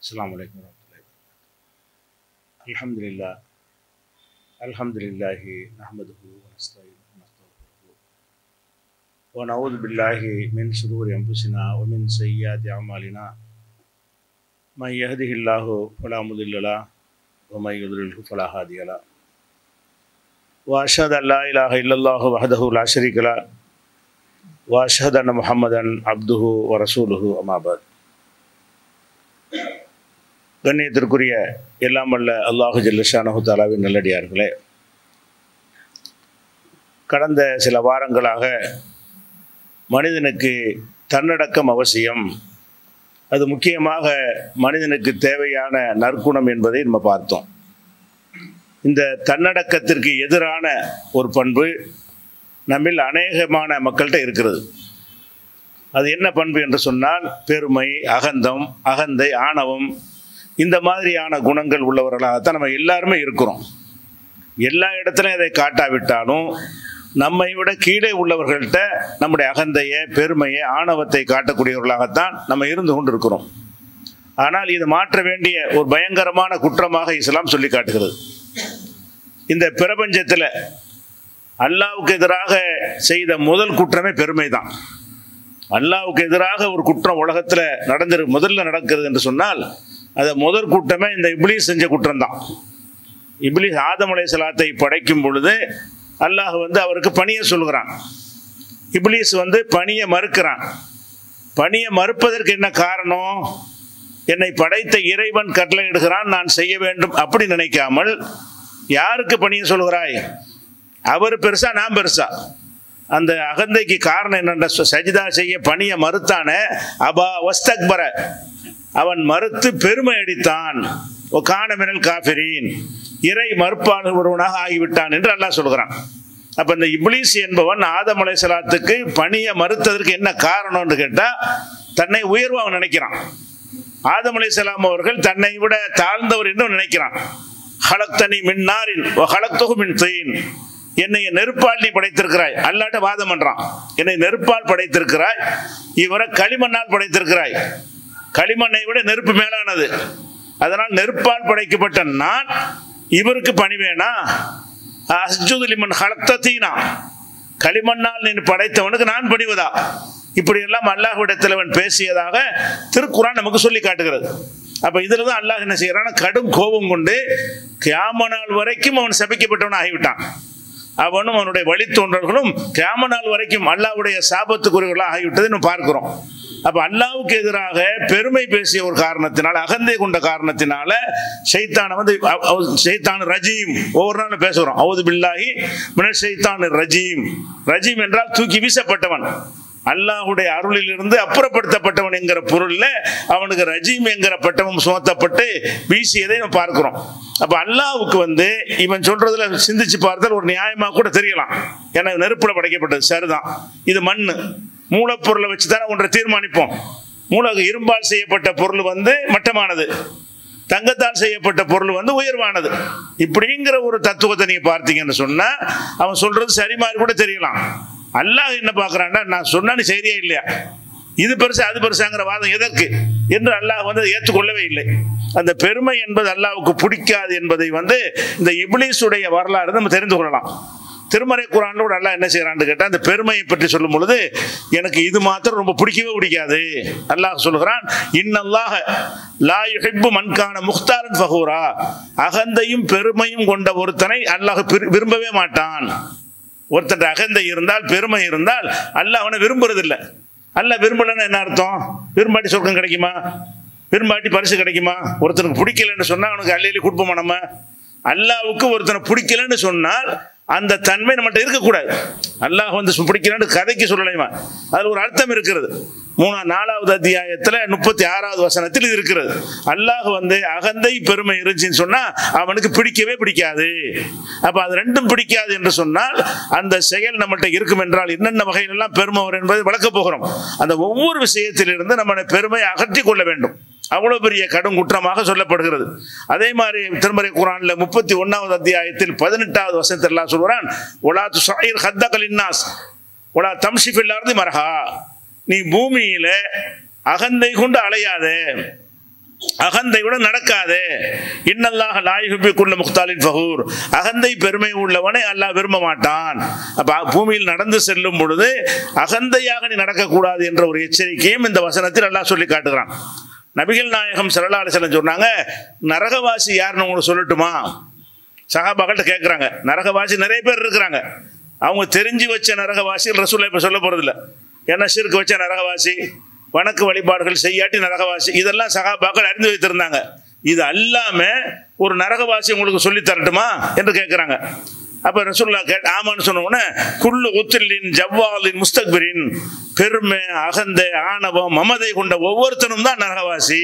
السلام عليكم ورحمة الله وبركاته الحمد لله الحمد لله نحمده ونستعينه ونستغفره ونعوذ بالله من شرور أنفسنا ومن سيئات أعمالنا من يهده الله فلا مضل له ومن يضلله فلا هادي له وأشهد أن لا إله إلا الله وحده لا شريك له وأشهد أن محمدا عبده ورسوله أما بعد கண்ணியத்திற்குரிய எல்லாம் வல்ல அல்லாஹு ஜல்லஷானஹு தாலாவின் நல்லடியார்களே கடந்த சில வாரங்களாக மனிதனுக்கு தன்னடக்கம் அவசியம் அது முக்கியமாக மனிதனுக்கு தேவையான நற்குணம் என்பதை நம்ம பார்த்தோம் இந்த தன்னடக்கத்திற்கு எதிரான ஒரு பண்பு நம்மில் அநேகமான மக்கள்கிட்ட இருக்கிறது அது என்ன பண்பு என்று சொன்னால் பெருமை அகந்தம் அகந்தை ஆணவம் இந்த மாதிரியான குணங்கள் உள்ளவர்களாகத்தான் நம்ம எல்லாருமே இருக்கிறோம் எல்லா இடத்துலையும் அதை காட்டாவிட்டாலும் நம்மை விட கீழே உள்ளவர்கள்ட்ட நம்முடைய அகந்தையை பெருமையை ஆணவத்தை காட்டக்கூடியவர்களாகத்தான் நம்ம இருந்து கொண்டு இருக்கிறோம் ஆனால் இது மாற்ற வேண்டிய ஒரு பயங்கரமான குற்றமாக இஸ்லாம் சொல்லி காட்டுகிறது இந்த பிரபஞ்சத்தில் அல்லாவுக்கு எதிராக செய்த முதல் குற்றமே பெருமை தான் அல்லாவுக்கு எதிராக ஒரு குற்றம் உலகத்தில் நடந்திரு முதல்ல நடக்கிறது என்று சொன்னால் அதை முதல் கூட்டமே இந்த இப்ளீஸ் செஞ்ச குற்றம் தான் இப்ளீஸ் ஆதமலை சலாத்தை படைக்கும் பொழுது அல்லாஹ் வந்து அவருக்கு பணியை சொல்கிறான் இப்ளீஸ் வந்து பணியை மறுக்கிறான் பணியை மறுப்பதற்கு என்ன காரணம் என்னை படைத்த இறைவன் கட்டளையிடுகிறான் நான் செய்ய வேண்டும் அப்படி நினைக்காமல் யாருக்கு பணியை சொல்கிறாய் அவர் பெருசா நான் பெருசா அந்த அகந்தைக்கு காரணம் என்னென்ற சஜிதா செய்ய பணியை மறுத்தான அபா வஸ்தக்பர அவன் மறுத்து பெருமை அடித்தான் ஓ காணமினல் காஃபிரீன் இறை மறுப்பாளர் ஒருவனாக ஆகிவிட்டான் என்று அல்லாஹ் சொல்கிறான் அப்போ இந்த இப்ளீஸ் என்பவன் ஆதம் அலைசலாத்துக்கு பணியை மறுத்ததற்கு என்ன காரணம்னு கேட்டால் தன்னை உயர்வு அவன் நினைக்கிறான் ஆதம் அலைசலாம் அவர்கள் தன்னை விட தாழ்ந்தவர் என்று நினைக்கிறான் ஹலக்தனி மின்னாரின் ஹலக்தொகு மின் தீன் என்னை நெருப்பால் நீ படைத்திருக்கிறாய் அல்லாட்ட வாதம் பண்றான் என்னை நெருப்பால் படைத்திருக்கிறாய் இவரை களிமண்ணால் படைத்திருக்கிறாய் களிமண்ணை விட நெருப்பு மேலானது அதனால் நெருப்பால் படைக்கப்பட்ட நான் இவருக்கு பணி வேணா அஸ்ஜுதுலிமன் ஹலத்தீனா களிமண்ணால் நீ படைத்தவனுக்கு நான் பணிவதா இப்படி எல்லாம் அல்லாஹ்விடத்தில் அவன் பேசியதாக திருக்குறான் நமக்கு சொல்லி காட்டுகிறது அப்ப இதுல தான் அல்லாஹ் என்ன செய்யறான் கடும் கோபம் கொண்டு கியாம நாள் வரைக்கும் அவன் சபிக்கப்பட்டவன் ஆகிவிட்டான் அவனும் அவனுடைய வழித்தோன்றர்களும் கியாம நாள் வரைக்கும் அல்லாவுடைய சாபத்துக்குரியவர்களாக ஆகிவிட்டதை நம்ம பார்க்கிறோம் அப்ப அல்லாவுக்கு எதிராக பெருமை பேசிய ஒரு காரணத்தினால அகந்தை கொண்ட காரணத்தினால சைத்தான வந்து சைத்தான் ரஜீம் ஒவ்வொரு நாளும் பேசுகிறோம் அவது பில்லாகி மின சைத்தான் ரஜீம் ரஜீம் என்றால் தூக்கி வீசப்பட்டவன் அல்லாஹுடைய அருளில் இருந்து அப்புறப்படுத்தப்பட்டவன் என்கிற பொருள்ல அவனுக்கு ரஜீம் என்கிற பட்டமும் சுமத்தப்பட்டு வீசியதை நம்ம பார்க்கிறோம் அப்ப அல்லாவுக்கு வந்து இவன் சொல்றதுல சிந்திச்சு பார்த்தால் ஒரு நியாயமா கூட தெரியலாம் ஏன்னா நெருப்புல படைக்கப்பட்டது சரிதான் இது மண்ணு மூலப்பொருளை வச்சு தானே ஒன்றை தீர்மானிப்போம் மூலக இரும்பால் செய்யப்பட்ட பொருள் வந்து மட்டமானது தங்கத்தால் செய்யப்பட்ட பொருள் வந்து உயர்வானது இப்படிங்கிற ஒரு தத்துவத்தை நீங்க பார்த்தீங்கன்னு சொன்னா அவன் சொல்றது சரி மாதிரி கூட தெரியலாம் அல்லாஹ் என்ன பார்க்குறான்டா நான் சொன்னா நீ சரியா இல்லையா இது பெருசு அது பெருசாங்கிற வாதம் எதற்கு என்று அல்லாஹ் வந்து ஏற்றுக்கொள்ளவே இல்லை அந்த பெருமை என்பது அல்லாவுக்கு பிடிக்காது என்பதை வந்து இந்த இப்ளீஸுடைய வரலாறு நம்ம தெரிந்து கொள்ளலாம் திருமறை குரான்ல கூட அல்லாஹ் என்ன செய்யறான்னு கேட்டால் அந்த பெருமையை பற்றி சொல்லும் பொழுது எனக்கு இது மாத்திரம் ரொம்ப பிடிக்கவே பிடிக்காது அல்லாஹ் சொல்கிறான் இன்னல்லாக லா யுஹிப்பு மன்கான முக்தாரன் ஃபஹூரா அகந்தையும் பெருமையும் கொண்ட ஒருத்தனை அல்லாஹ் விரும்பவே மாட்டான் ஒருத்தன் அகந்தை இருந்தால் பெருமை இருந்தால் அல்ல அவனை விரும்புறதில்லை அல்ல விரும்பலன்னு என்ன அர்த்தம் விரும்பாட்டி சொர்க்கம் கிடைக்குமா விரும்பாட்டி பரிசு கிடைக்குமா ஒருத்தனுக்கு பிடிக்கலன்னு சொன்னா அவனுக்கு அல்லையிலே கொடுப்போமா நம்ம அல்லாவுக்கு ஒருத்தனை பிடிக்கலன்னு சொன்னால் அந்த தன்மை நம்மகிட்ட இருக்கக்கூடாது அல்லாஹ் வந்து பிடிக்கலன்னு கதைக்கு சொல்லலைமா அதில் ஒரு அர்த்தம் இருக்கிறது மூணா நாலாவது அத்தியாயத்தில் முப்பத்தி ஆறாவது வசனத்தில் இது இருக்கிறது அல்லாஹ் வந்து அகந்தை பெருமை இருந்துச்சுன்னு சொன்னால் அவனுக்கு பிடிக்கவே பிடிக்காது அப்போ அது ரெண்டும் பிடிக்காது என்று சொன்னால் அந்த செயல் நம்மகிட்ட இருக்கும் என்றால் என்னென்ன வகையிலெல்லாம் பெருமை வரும் என்பதை விளக்கப் போகிறோம் அந்த ஒவ்வொரு விஷயத்திலிருந்து நம்ம பெருமையை அகற்றி கொள்ள வேண்டும் அவ்வளவு பெரிய கடும் குற்றமாக சொல்லப்படுகிறது அதே மாதிரி திருமறை குரான்ல முப்பத்தி ஒன்னாவது அத்தியாயத்தில் பதினெட்டாவது வசனத்தில் எல்லாம் சொல்கிறான் ஒலா துசாயிர் ஹத்தகல் இன்னாஸ் ஒலா தம்ஷிஃபில்லாருந்து மரஹா நீ பூமியில அகந்தை கொண்டு அலையாதே அகந்தையுடன் நடக்காது இன்னல்லாக லாயுபிக்குள்ள முக்தாலின் ஃபகூர் அகந்தை பெருமை உள்ளவனை அல்லாஹ் விரும்ப மாட்டான் அப்ப பூமியில் நடந்து செல்லும் பொழுது அகந்தையாக நீ நடக்கக்கூடாது என்ற ஒரு எச்சரிக்கையும் இந்த வசனத்தில் அல்லாஹ் சொல்லி காட்டுகிறான் நபிகள் நாயகம் சல்லா அலிசல்லம் சொன்னாங்க நரகவாசி யாருன்னு உங்களுக்கு சொல்லட்டுமா சகாபாக்கள்கிட்ட கேட்குறாங்க நரகவாசி நிறைய பேர் இருக்கிறாங்க அவங்க தெரிஞ்சு வச்ச நரகவாசிகள் ரசூலை இப்போ சொல்ல போகிறதில்ல ஏன்னா சிறுக்கு வச்ச நரகவாசி வணக்க வழிபாடுகள் செய்யாட்டி நரகவாசி இதெல்லாம் சகாபாக்கள் அறிந்து வைத்திருந்தாங்க இது அல்லாம ஒரு நரகவாசி உங்களுக்கு சொல்லி தரட்டுமா என்று கேட்குறாங்க அப்ப ரசூல்லா கே ஆமான்னு சொன்ன உடனே குள்ளு உத்திலின் ஜவ்வாலின் முஸ்தக்பிரின் பெருமை அகந்தை ஆணவம் மமதை கொண்ட ஒவ்வொருத்தனும் தான் நரகவாசி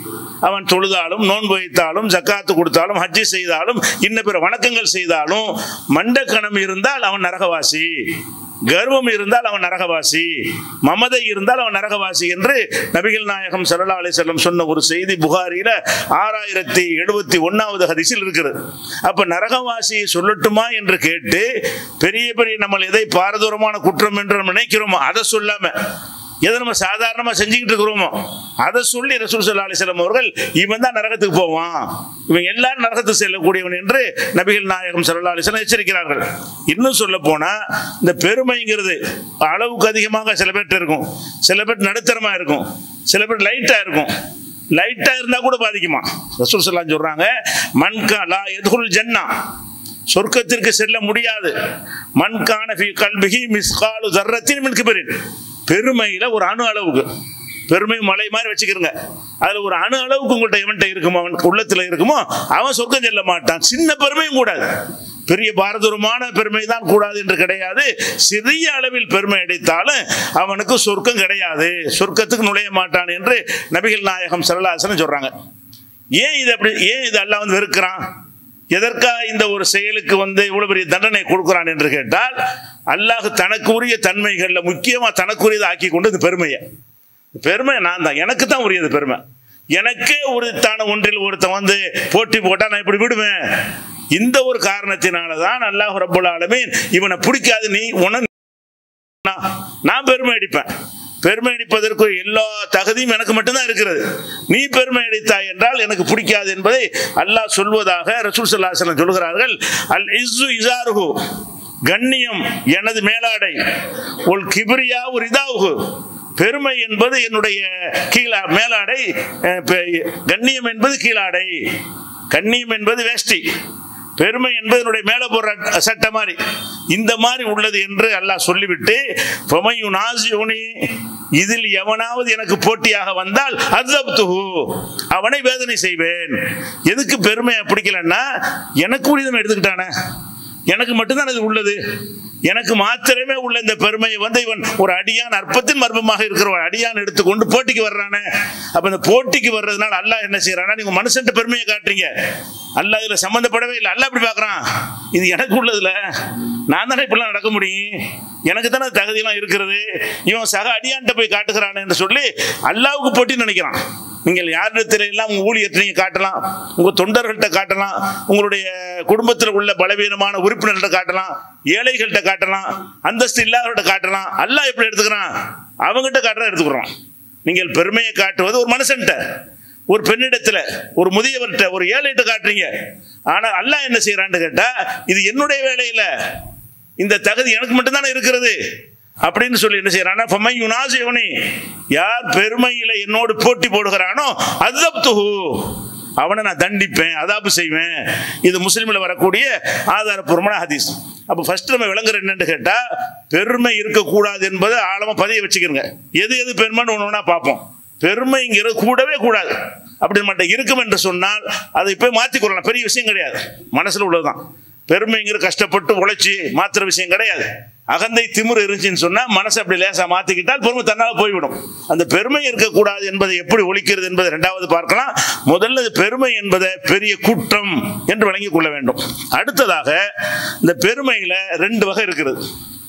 அவன் தொழுதாலும் நோன்பு வைத்தாலும் ஜக்காத்து கொடுத்தாலும் ஹஜ்ஜி செய்தாலும் இன்ன பிற வணக்கங்கள் செய்தாலும் மண்டக்கணம் இருந்தால் அவன் நரகவாசி கர்வம் இருந்தால் அவன் நரகவாசி மமதை இருந்தால் அவன் நரகவாசி என்று நபிகள் நாயகம் சல்லா அலி செல்லம் சொன்ன ஒரு செய்தி புகாரியில ஆறாயிரத்தி எழுபத்தி ஒன்னாவது ஹதிசில் இருக்கிறது அப்ப நரகவாசியை சொல்லட்டுமா என்று கேட்டு பெரிய பெரிய நம்ம எதை பாரதூரமான குற்றம் என்று நம்ம நினைக்கிறோமோ அதை சொல்லாம எதை நம்ம சாதாரணமா செஞ்சுக்கிட்டு இருக்கிறோமோ அதை சொல்லி ரசூல் சல்லா அலிஸ்லாம் அவர்கள் இவன் தான் நரகத்துக்கு போவான் இவன் எல்லாரும் நரகத்துக்கு செல்லக்கூடியவன் என்று நபிகள் நாயகம் சல்லா அலிஸ்லாம் எச்சரிக்கிறார்கள் இன்னும் சொல்ல போனா இந்த பெருமைங்கிறது அளவுக்கு அதிகமாக சில பேர்கிட்ட இருக்கும் சில பேர் நடுத்தரமா இருக்கும் சில பேர் லைட்டா இருக்கும் லைட்டா இருந்தா கூட பாதிக்குமா ரசூல் சல்லாம் சொல்றாங்க மன்கா லா எதுகுல் ஜன்னா சொர்க்கத்திற்கு செல்ல முடியாது மண்கான ஃபி கல்பிஹி மிஸ்காலு தர்ரத்தின் மின் கிபரின் பெருமையில ஒரு அணு அளவுக்கு பெருமை மலை மாதிரி வச்சுக்கிறங்க அதுல ஒரு அணு அளவுக்கு உங்கள்கிட்ட எவன்கிட்ட இருக்குமோ அவன் உள்ளத்துல இருக்குமோ அவன் சொர்க்கம் செல்ல மாட்டான் சின்ன பெருமையும் கூடாது பெரிய பாரதூரமான பெருமை தான் கூடாது என்று கிடையாது சிறிய அளவில் பெருமை அடைத்தாலும் அவனுக்கு சொர்க்கம் கிடையாது சொர்க்கத்துக்கு நுழைய மாட்டான் என்று நபிகள் நாயகம் சரலாசனம் சொல்றாங்க ஏன் இது அப்படி ஏன் இது அல்லாஹ் வந்து வெறுக்கிறான் எதற்காக இந்த ஒரு செயலுக்கு வந்து இவ்வளவு பெரிய தண்டனை கொடுக்கிறான் என்று கேட்டால் அல்லாஹ் தனக்கு உரிய தன்மைகள்ல முக்கியமா தனக்குரியதை ஆக்கி கொண்டு இந்த பெருமையை பெருமை நான் தான் எனக்கு தான் உரியது பெருமை எனக்கே உரித்தான ஒன்றில் ஒருத்தன் வந்து போட்டி போட்டா நான் இப்படி விடுவேன் இந்த ஒரு காரணத்தினால தான் அல்லாஹ் ரப்புல் ஆலமீன் இவனை பிடிக்காது நீ உன நான் பெருமை அடிப்பேன் பெருமை அடிப்பதற்கு எல்லா தகுதியும் எனக்கு மட்டும்தான் இருக்கிறது நீ பெருமை அடித்தாய் என்றால் எனக்கு பிடிக்காது என்பதை அல்லாஹ் சொல்வதாக ரசூல் சல்லாஹலம் சொல்கிறார்கள் அல் இஸ்ஸு இசாருஹு கண்ணியம் எனது மேலாடை உல் கிபிரியா ஒரு இதாவுகு பெருமை என்பது என்னுடைய கீழா மேலாடை அஹ், பெ- கண்ணியம் என்பது கீழாடை கண்ணியம் என்பது வேஷ்டி பெருமை என்பது என்னுடைய மேல போடுற சட்டை மாதிரி இந்த மாதிரி உள்ளது என்று அல்லாஹ் சொல்லிவிட்டு பொமையு நாசியுனி இதில் எவனாவது எனக்கு போட்டியாக வந்தால் அஸ்அப்துஹு அவனை வேதனை செய்வேன் எதுக்கு பெருமையை பிடிக்கலன்னா எனக்கு உரிதம் எடுத்துக்கிட்டானே எனக்கு மட்டும்தான் இது உள்ளது எனக்கு மாத்திரமே உள்ள இந்த பெருமையை வந்து இவன் ஒரு அடியான் அற்பத்தின் மர்மமாக இருக்கிற ஒரு அடியான் எடுத்துக்கொண்டு போட்டிக்கு வர்றானே அப்ப இந்த போட்டிக்கு வர்றதுனால அல்லாஹ் என்ன செய்யறானா நீங்க மனுஷன்ட்ட பெருமையை காட்டுறீங்க அல்லாஹ் இதுல சம்பந்தப்படவே இல்லை அல்லாஹ் அப்படி பார்க்கறான் இது எனக்கு உள்ளதுல நான் தானே இப்படிலாம் நடக்க முடியும் எனக்கு தானே தகுதியெல்லாம் இருக்கிறது இவன் சக அடியான்ட்ட போய் காட்டுகிறான் என்று சொல்லி அல்லாவுக்கு போட்டி நினைக்கிறான் நீங்கள் யாரிடத்தில் எல்லாம் உங்க ஊழியத்தை நீங்க காட்டலாம் உங்க தொண்டர்கள்ட்ட காட்டலாம் உங்களுடைய குடும்பத்தில் உள்ள பலவீனமான உறுப்பினர்கள்ட்ட காட்டலாம் ஏழைகள்கிட்ட காட்டலாம் அந்தஸ்து இல்லாதவர்கிட்ட காட்டலாம் அல்லாஹ் எப்படி எடுத்துக்கிறான் அவங்ககிட்ட காட்டுறா எடுத்துக்கிறோம் நீங்கள் பெருமையை காட்டுவது ஒரு மனுஷன்ட்ட ஒரு பெண்ணிடத்துல ஒரு முதியவர்கிட்ட ஒரு ஏழைகிட்ட காட்டுறீங்க ஆனா அல்லாஹ் என்ன செய்யறான்னு கேட்டா இது என்னுடைய வேலை இல்ல இந்த தகுதி எனக்கு மட்டும்தானே இருக்கிறது அப்படின்னு சொல்லி என்ன செய்யறானா ஃபமை யுனாசியோனி யார் பெருமையில என்னோடு போட்டி போடுகிறானோ அத்தப்துஹு அவனை நான் தண்டிப்பேன் அதாப்பு செய்வேன் இது முஸ்லீமில் வரக்கூடிய ஆதாரப்பூர்வமான ஹதீஸ் அப்போ ஃபர்ஸ்ட் நம்ம விளங்குற என்னன்னு கேட்டா பெருமை இருக்கக்கூடாது என்பதை ஆழமா பதிய வச்சுக்கிறங்க எது எது பெருமைன்னு ஒன்று ஒன்றா பார்ப்போம் பெருமைங்கிறது கூடவே கூடாது அப்படி மட்டும் இருக்கும் என்று சொன்னால் அதை போய் மாற்றிக்கொள்ளலாம் பெரிய விஷயம் கிடையாது மனசுல உள்ளதுதான் பெருமைங்கிற கஷ்டப்பட்டு உழைச்சி மாத்துற விஷயம் கிடையாது அகந்தை திமிரு இருந்துச்சுன்னு சொன்னா மனசை அப்படி லேசா மாத்திக்கிட்டால் பெருமை தன்னால போய்விடும் அந்த பெருமை இருக்கக்கூடாது என்பதை எப்படி ஒழிக்கிறது என்பதை இரண்டாவது பார்க்கலாம் முதல்ல இது பெருமை என்பதை பெரிய குற்றம் என்று வழங்கிக் கொள்ள வேண்டும் அடுத்ததாக இந்த பெருமையில ரெண்டு வகை இருக்கிறது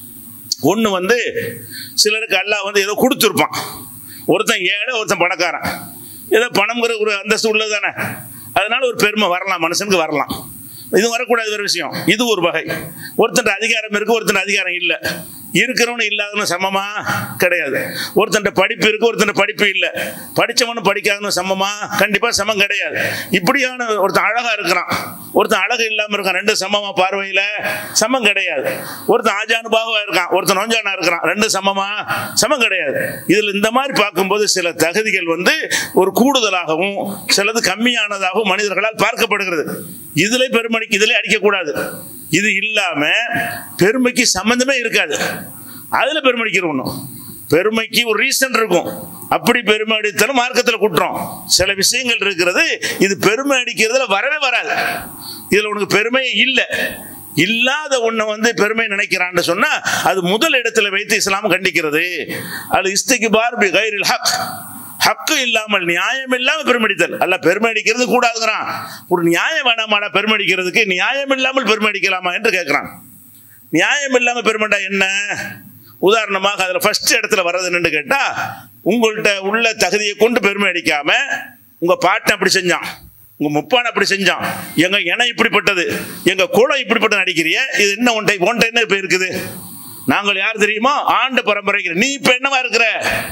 ஒன்று வந்து சிலருக்கு அல்லாஹ் வந்து ஏதோ கொடுத்துருப்பான் ஒருத்தன் ஏழை ஒருத்தன் பணக்காரன் ஏதோ பணம்ங்கிற ஒரு அந்தஸ்து உள்ளது தானே அதனால ஒரு பெருமை வரலாம் மனுஷனுக்கு வரலாம் இது வரக்கூடாது வேறு விஷயம் இது ஒரு வகை ஒருத்தன் அதிகாரம் இருக்கு ஒருத்தன் அதிகாரம் இல்லை இருக்கிறவனு இல்லாதவனும் சமமா கிடையாது ஒருத்தன் படிப்பு இருக்கு ஒருத்தன் படிப்பு இல்லை படிச்சவனும் படிக்காதவனும் சமமா கண்டிப்பா சமம் கிடையாது இப்படியான ஒருத்தன் அழகா இருக்கிறான் ஒருத்தன் அழகு இல்லாம இருக்கான் ரெண்டு சமமா பார்வையில சமம் கிடையாது ஒருத்தன் ஆஜானுபாகவா இருக்கான் ஒருத்தன் நோஞ்சானா இருக்கிறான் ரெண்டு சமமா சமம் கிடையாது இதுல இந்த மாதிரி பார்க்கும்போது சில தகுதிகள் வந்து ஒரு கூடுதலாகவும் சிலது கம்மியானதாகவும் மனிதர்களால் பார்க்கப்படுகிறது இதுல பெருமடிக்கு இதுல அடிக்கக்கூடாது இது இல்லாம பெருமைக்கு சம்பந்தமே இருக்காது அதுல பெருமடிக்கிறோம் ஒண்ணும் பெருமைக்கு ஒரு ரீசன் இருக்கும் அப்படி பெருமை அடித்தாலும் மார்க்கத்தில் குற்றம் சில விஷயங்கள் இருக்கிறது இது பெருமை அடிக்கிறதுல வரவே வராது இதுல உனக்கு பெருமையே இல்லை இல்லாத ஒண்ணை வந்து பெருமை நினைக்கிறான்னு சொன்னா அது முதல் இடத்துல வைத்து இஸ்லாம் கண்டிக்கிறது அது இஸ்திக்கு பார்பி கைரில் ஹக் ஹக்கு இல்லாமல் நியாயம் இல்லாமல் பெருமடித்தல் அல்ல பெருமடிக்கிறது கூடாதுங்கிறான் ஒரு நியாயம் வேணாமாடா பெருமடிக்கிறதுக்கு நியாயம் இல்லாமல் பெருமடிக்கலாமா என்று கேட்கிறான் நியாயம் இல்லாமல் பெருமண்டா என்ன உதாரணமாக அதில் ஃபர்ஸ்ட் இடத்துல வர்றது என்னன்னு கேட்டா உங்கள்கிட்ட உள்ள தகுதியை கொண்டு பெருமை அடிக்காம உங்க பாட்டன் அப்படி செஞ்சான் உங்க முப்பான் அப்படி செஞ்சான் எங்க இனம் இப்படிப்பட்டது எங்க குலம் இப்படிப்பட்ட நடிக்கிறிய இது என்ன ஒன்றை ஒன்றை என்ன இப்ப இருக்குது நாங்கள் யார் தெரியுமா ஆண்டு பரம்பரைக்கு நீ இப்ப என்னவா இருக்கிற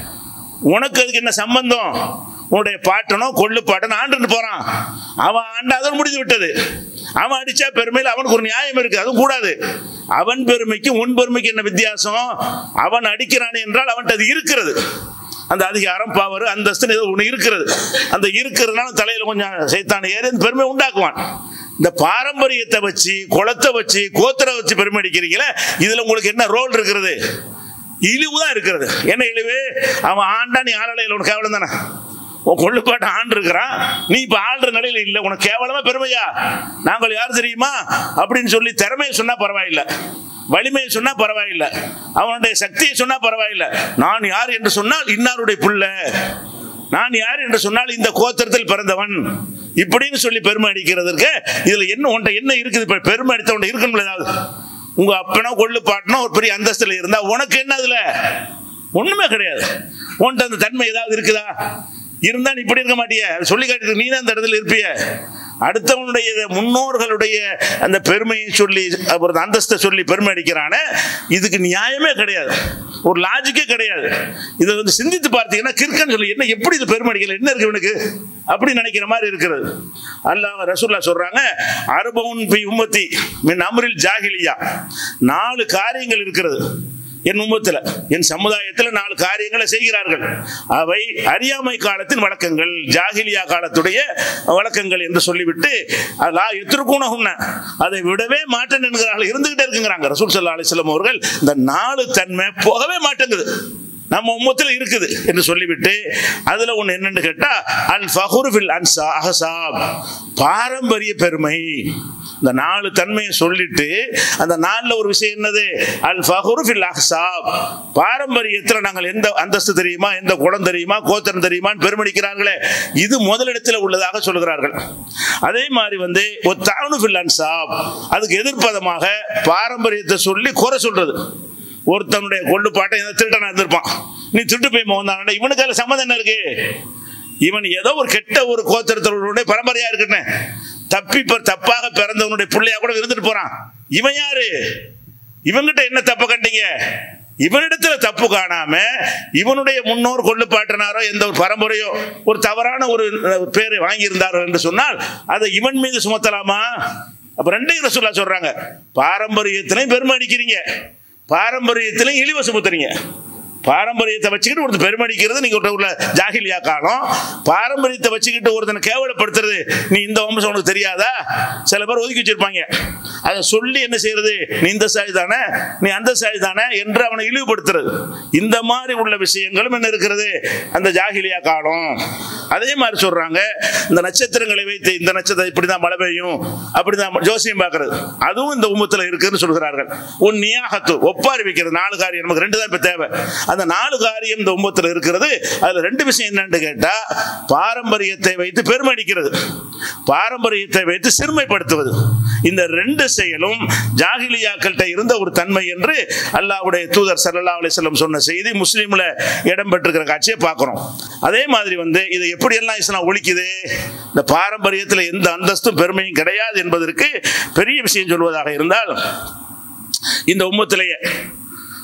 உனக்கு அதுக்கு என்ன சம்பந்தம் உன்னுடைய பாட்டனோ கொள்ளு பாட்டனோ ஆண்டுன்னு போறான் அவன் ஆண்டாதான் முடிந்து விட்டது அவன் அடிச்சா பெருமையில் அவனுக்கு ஒரு நியாயம் இருக்கு அதுவும் கூடாது அவன் பெருமைக்கு உன் பெருமைக்கு என்ன வித்தியாசம் அவன் அடிக்கிறான் என்றால் அவன்கிட்ட அது இருக்கிறது அந்த அதிகாரம் பவர் அந்தஸ்து ஏதோ ஒன்று இருக்கிறது அந்த இருக்கிறதுனால தலையில கொஞ்சம் சைத்தான ஏறி அந்த பெருமை உண்டாக்குவான் இந்த பாரம்பரியத்தை வச்சு குளத்தை வச்சு கோத்திர வச்சு பெருமை அடிக்கிறீங்களே இதுல உங்களுக்கு என்ன ரோல் இருக்கிறது இழிவு தான் இருக்கிறது என்ன இழிவு அவன் ஆண்டா நீ ஆளலையில் உனக்கு கேவலம் தானே உன் கொள்ளுப்பாட்டு ஆண்டு இருக்கிறான் நீ இப்ப ஆள்ற நிலையில இல்லை உனக்கு கேவலமா பெருமையா நாங்கள் யார் தெரியுமா அப்படின்னு சொல்லி திறமையை சொன்னா பரவாயில்லை வலிமையை சொன்னா பரவாயில்லை அவனுடைய சக்தியை சொன்னா பரவாயில்லை நான் யார் என்று சொன்னால் இன்னாருடைய புள்ள நான் யார் என்று சொன்னால் இந்த கோத்திரத்தில் பிறந்தவன் இப்படின்னு சொல்லி பெருமை அடிக்கிறதுக்கு இதுல என்ன உன்ட்ட என்ன இருக்குது இப்ப பெருமை அடித்த உன்ட்ட இருக்கணும்ல ஏதாவது உங்க அப்பனோ கொள்ளு பாட்டனோ ஒரு பெரிய அந்தஸ்துல இருந்தா உனக்கு என்ன அதுல ஒண்ணுமே கிடையாது உன்ட்ட அந்த தன்மை ஏதாவது இருக்குதா இருந்தா நீ இப்படி இருக்க மாட்டிய சொல்லி காட்டிட்டு நீ தான் அந்த இடத்துல இருப்பிய அடுத்தவனுடைய முன்னோர்களுடைய அந்த பெருமையை சொல்லி அப்புறம் அந்தஸ்தை சொல்லி பெருமை அடிக்கிறானே இதுக்கு நியாயமே கிடையாது ஒரு லாஜிக்கே கிடையாது இதை வந்து சிந்தித்து பார்த்தீங்கன்னா கிறுக்கன்னு சொல்லி என்ன எப்படி இது பெருமை அடிக்கல என்ன இருக்கு இவனுக்கு அப்படி நினைக்கிற மாதிரி இருக்கிறது அல்லாஹ் ரசூல்லா சொல்றாங்க அருபவுன் பி உம்மத்தி மின் அமரில் ஜாகிலியா நாலு காரியங்கள் இருக்கிறது என் உம்மத்தில் என் சமுதாயத்தில் நாலு காரியங்களை செய்கிறார்கள் அவை அறியாமை காலத்தின் வழக்கங்கள் ஜாகிலியா காலத்துடைய வழக்கங்கள் என்று சொல்லிவிட்டு அல்லா எத்திருக்கூணகுன்ன அதை விடவே மாட்டேன் என்கிறார்கள் இருந்துகிட்டே இருக்குங்கிறாங்க ரசூல் சல்லா அலிஸ்லாம் அவர்கள் இந்த நாலு தன்மை போகவே மாட்டேங்குது நம்ம உம்மத்தில் இருக்குது என்று சொல்லிவிட்டு அதுல ஒண்ணு என்னன்னு கேட்டா அல் ஃபஹுருஃபில் அன்சா அஹசாப் பாரம்பரிய பெருமை இந்த நாலு தன்மையை சொல்லிட்டு அந்த நாலுல ஒரு விஷயம் என்னது அல் ஃபஹுருஃபில் அஹசாப் பாரம்பரியத்தில் நாங்கள் எந்த அந்தஸ்து தெரியுமா எந்த குடம் தெரியுமா கோத்திரம் தெரியுமான்னு பெருமடிக்கிறார்களே இது முதலிடத்தில் உள்ளதாக சொல்கிறார்கள் அதே மாதிரி வந்து ஒரு தானுஃபில் அன்சாப் அதுக்கு எதிர்ப்பதமாக பாரம்பரியத்தை சொல்லி குறை சொல்றது ஒருத்தனுடைய கொள்ளு பாட்டை இந்த திருட்டனா இருந்திருப்பான் நீ திருட்டு போய் மோந்தான இவனுக்கு அதுல சம்மந்தம் என்ன இருக்கு இவன் ஏதோ ஒரு கெட்ட ஒரு கோத்திரத்தினுடைய பரம்பரையா இருக்கட்டும் தப்பி இப்ப தப்பாக பிறந்தவனுடைய பிள்ளையா கூட இருந்துட்டு போறான் இவன் யாரு இவங்கிட்ட என்ன தப்ப கண்டீங்க இவனிடத்துல தப்பு காணாம இவனுடைய முன்னோர் கொள்ளுப்பாட்டினாரோ எந்த ஒரு பரம்பரையோ ஒரு தவறான ஒரு பேரை வாங்கியிருந்தாரோ என்று சொன்னால் அதை இவன் மீது சுமத்தலாமா அப்ப ரெண்டையும் ரசூல்லா சொல்றாங்க பாரம்பரியத்திலையும் பெருமை அடிக்கிறீங்க பாரம்பரியத்திலையும் இழிவு சுமத்துறீங்க பாரம்பரியத்தை வச்சுக்கிட்டு ஒருத்தர் பெருமடிக்கிறது நீங்க ஒரு உள்ள ஜாகிலியா காலம் பாரம்பரியத்தை வச்சுக்கிட்டு ஒருத்தனை கேவலப்படுத்துறது நீ இந்த வம்சம் உனக்கு தெரியாதா சில பேர் ஒதுக்கி வச்சிருப்பாங்க அதை சொல்லி என்ன செய்யறது நீ இந்த சாய் தானே நீ அந்த சாய் தானே என்று அவனை இழிவுபடுத்துறது இந்த மாதிரி உள்ள விஷயங்களும் என்ன இருக்கிறது அந்த ஜாகிலியா காலம் அதே மாதிரி சொல்றாங்க இந்த நட்சத்திரங்களை வைத்து இந்த நட்சத்திரம் இப்படிதான் மழை பெய்யும் அப்படிதான் ஜோசியம் பார்க்கறது அதுவும் இந்த உமத்துல இருக்குன்னு சொல்கிறார்கள் உன் நியாகத்து ஒப்பாரி வைக்கிறது நாலு காரியம் நமக்கு ரெண்டு தான் இப்ப தேவை அந்த நாலு காரியம் இந்த உம்பத்தில் இருக்கிறது அதுல ரெண்டு விஷயம் என்னன்னு கேட்டா பாரம்பரியத்தை வைத்து பெருமடிக்கிறது பாரம்பரியத்தை வைத்து சிறுமைப்படுத்துவது இந்த ரெண்டு செயலும் ஜாகிலியாக்கள்கிட்ட இருந்த ஒரு தன்மை என்று அல்லாஹ்வுடைய தூதர் சல்லா அலிஸ்லம் சொன்ன செய்தி முஸ்லீம்ல இடம்பெற்றிருக்கிற காட்சியை பார்க்கிறோம் அதே மாதிரி வந்து இதை எப்படியெல்லாம் இஸ்லாம் ஒழிக்குது இந்த பாரம்பரியத்தில் எந்த அந்தஸ்தும் பெருமையும் கிடையாது என்பதற்கு பெரிய விஷயம் சொல்வதாக இருந்தால் இந்த உம்மத்திலேயே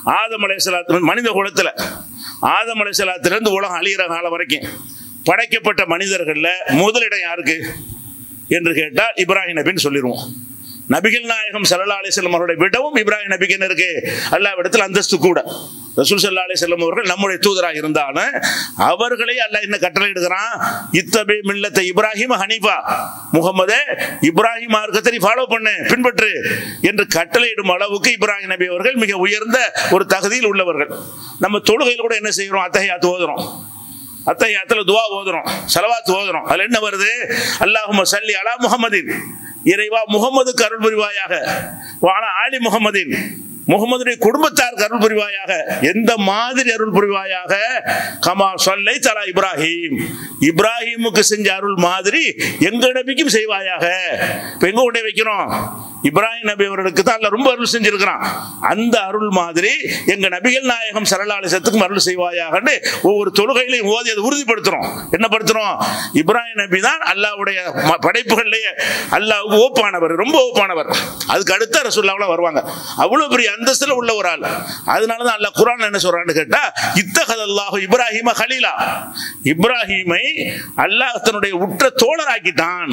ஆதம் அலைசலாத்து மனித குலத்துல ஆதம் அலைசலாத்திலிருந்து உலகம் அழியிற காலம் வரைக்கும் படைக்கப்பட்ட மனிதர்கள்ல முதலிடம் யாருக்கு என்று கேட்டால் இப்ராஹிம் நபின்னு சொல்லிடுவோம் நபிகள் நாயகம் சல்லா அலிஸ்லம் அவருடைய விடவும் இப்ராஹிம் நபிக்கு என்ன இருக்கு அல்லாஹ் இடத்துல அந்தஸ்து கூட ரசூல் சல்லா அலிஸ்லம் அவர்கள் நம்முடைய தூதராக இருந்தாலும் அவர்களே அல்லாஹ் என்ன கட்டளை எடுக்கிறான் இத்தபி மில்லத்தை இப்ராஹிம் ஹனீஃபா முகமதே இப்ராஹிம் மார்க்கத்தை ஃபாலோ பண்ணு பின்பற்று என்று கட்டளையிடும் அளவுக்கு இப்ராஹிம் நபி அவர்கள் மிக உயர்ந்த ஒரு தகுதியில் உள்ளவர்கள் நம்ம தொழுகையில் கூட என்ன செய்கிறோம் அத்தகையாத்து ஓதுறோம் அத்தையாத்துல துவா ஓதுறோம் செலவாத்து ஓதுறோம் அதுல என்ன வருது அல்லாஹும சல்லி அலா முகமதின் இறைவா முகமதுக்கு அருள் புரிவாயாக வாழ ஆலி முகமதின் முகமதுடைய குடும்பத்தாருக்கு அருள் புரிவாயாக எந்த மாதிரி அருள் புரிவாயாக கமா சொல்லை தலா இப்ராஹிம் இப்ராஹிமுக்கு செஞ்ச அருள் மாதிரி எங்க நபிக்கும் செய்வாயாக இப்ப எங்க கொண்டே வைக்கிறோம் இப்ராஹிம் நபி அவர்களுக்கு தான் அல்லாஹ் ரொம்ப அருள் செஞ்சிருக்கிறான் அந்த அருள் மாதிரி எங்க நபிகள் நாயகம் சரலாலிசத்துக்கும் அருள் செய்வாயாகன்னு ஒவ்வொரு தொழுகையிலையும் ஓதி அதை உறுதிப்படுத்துறோம் என்ன படுத்துறோம் இப்ராஹிம் நபி தான் அல்லாஹ்வுடைய ம- படைப்புகள்லயே அல்லாஹ்வுக்கு ஓப்பானவர் ரொம்ப ஓப்பானவர் அதுக்கு அடுத்த ரசூல்லாவில் வருவாங்க அவ்வளவு பெரிய அந்தஸ்துல உள்ள ஒரு ஆள் அதனால தான் அல்லாஹ் குரான் என்ன சொல்றான்னு கேட்டா இத்தகத் அல்லாஹு இப்ராஹிம ஹலீலா இப்ராஹிமை அல்லாஹ் தன்னுடைய உற்ற தோழராக்கிட்டான்